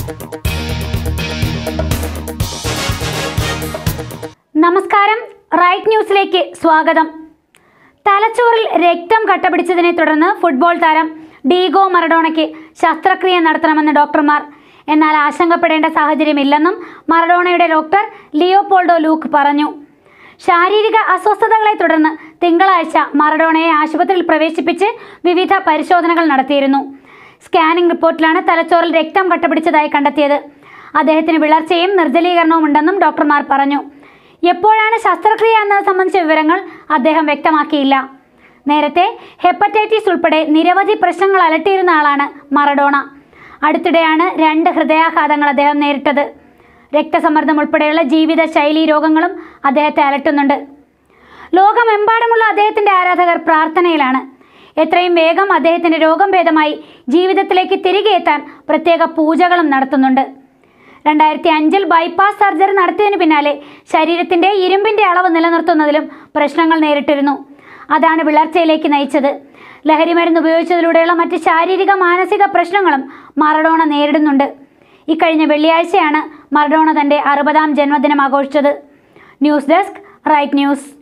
നമസ്കാരം റൈറ്റ് ന്യൂസിലേക്ക് സ്വാഗതം തലച്ചോറിൽ രക്തം കട്ടപിടിച്ചതിനെ തുടർന്ന് ഫുട്ബോൾ താരം ഡീഗോ മറഡോണയ്ക്ക് ശസ്ത്രക്രിയ നടത്തണമെന്ന് ഡോക്ടർമാർ എന്നാൽ ആശങ്കപ്പെടേണ്ട സാഹചര്യമില്ലെന്നും മറഡോണയുടെ ഡോക്ടർ ലിയോപോൾഡോ ലൂക്ക് പറഞ്ഞു ശാരീരിക അസ്വസ്ഥതകളെ തുടർന്ന് തിങ്കളാഴ്ച മറഡോണയെ ആശുപത്രിയിൽ പ്രവേശിപ്പിച്ച് വിവിധ പരിശോധനകൾ നടത്തിയിരുന്നു സ്കാനിംഗ് റിപ്പോർട്ടിലാണ് തലച്ചോറിൽ രക്തം കട്ടപിടിച്ചതായി കണ്ടെത്തിയത് അദ്ദേഹത്തിന് വിളർച്ചയും നിർജ്ജലീകരണവും ഉണ്ടെന്നും ഡോക്ടർമാർ പറഞ്ഞു എപ്പോഴാണ് ശസ്ത്രക്രിയ എന്നത് സംബന്ധിച്ച വിവരങ്ങൾ അദ്ദേഹം വ്യക്തമാക്കിയില്ല നേരത്തെ ഹെപ്പറ്റൈറ്റിസ് ഉൾപ്പെടെ നിരവധി പ്രശ്നങ്ങൾ അലട്ടിയിരുന്ന ആളാണ് മറഡോണ അടുത്തിടെയാണ് രണ്ട് ഹൃദയാഘാതങ്ങൾ അദ്ദേഹം നേരിട്ടത് രക്തസമ്മർദ്ദം ഉൾപ്പെടെയുള്ള ജീവിതശൈലീ രോഗങ്ങളും അദ്ദേഹത്തെ അലട്ടുന്നുണ്ട് ലോകമെമ്പാടുമുള്ള അദ്ദേഹത്തിൻ്റെ ആരാധകർ പ്രാർത്ഥനയിലാണ് എത്രയും വേഗം അദ്ദേഹത്തിൻ്റെ രോഗം ഭേദമായി ജീവിതത്തിലേക്ക് തിരികെ എത്താൻ പ്രത്യേക പൂജകളും നടത്തുന്നുണ്ട് രണ്ടായിരത്തി അഞ്ചിൽ ബൈപ്പാസ് സർജറി നടത്തിയതിനു പിന്നാലെ ശരീരത്തിൻ്റെ ഇരുമ്പിൻ്റെ അളവ് നിലനിർത്തുന്നതിലും പ്രശ്നങ്ങൾ നേരിട്ടിരുന്നു അതാണ് വിളർച്ചയിലേക്ക് നയിച്ചത് ലഹരിമരുന്ന് ഉപയോഗിച്ചതിലൂടെയുള്ള മറ്റ് ശാരീരിക മാനസിക പ്രശ്നങ്ങളും മറഡോണ നേരിടുന്നുണ്ട് ഇക്കഴിഞ്ഞ വെള്ളിയാഴ്ചയാണ് മറഡോണ തൻ്റെ അറുപതാം ജന്മദിനം ആഘോഷിച്ചത് ന്യൂസ് ഡെസ്ക് റൈറ്റ് ന്യൂസ്